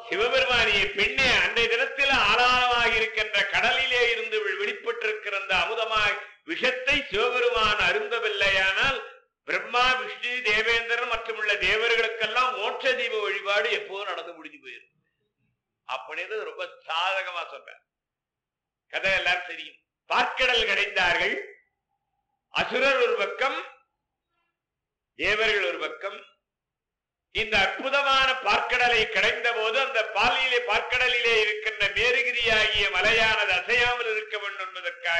சிவபெருமானிய பெண்ணே அன்றைய தினத்தில் ஆளாளமாக இருக்கின்ற கடலிலே இருந்து வெ- வெளிப்பட்டிருக்கிற அந்த அமுதமாய் விஷத்தை சிவபெருமான் அருந்தவில்லையானால் பிரம்மா விஷ்ணு தேவேந்திரன் மற்றும் உள்ள தேவர்களுக்கெல்லாம் மோட்ச தீப வழிபாடு எப்போதும் நடந்து முடிஞ்சு போயிருக்கு அப்படின்னு ரொம்ப சாதகமா சொல்றார் கதை எல்லாரும் தெரியும் பார்க்கடல் கிடைந்தார்கள் அசுரர் ஒரு பக்கம் தேவர்கள் ஒரு பக்கம் இந்த அற்புதமான பார்க்கடலை கடைந்த போது அந்த பாலியிலே பார்க்கடலிலே இருக்கின்ற மேருகிரியாகிய மலையானது அசையாமல் இருக்க வேண்டும் என்பதற்காக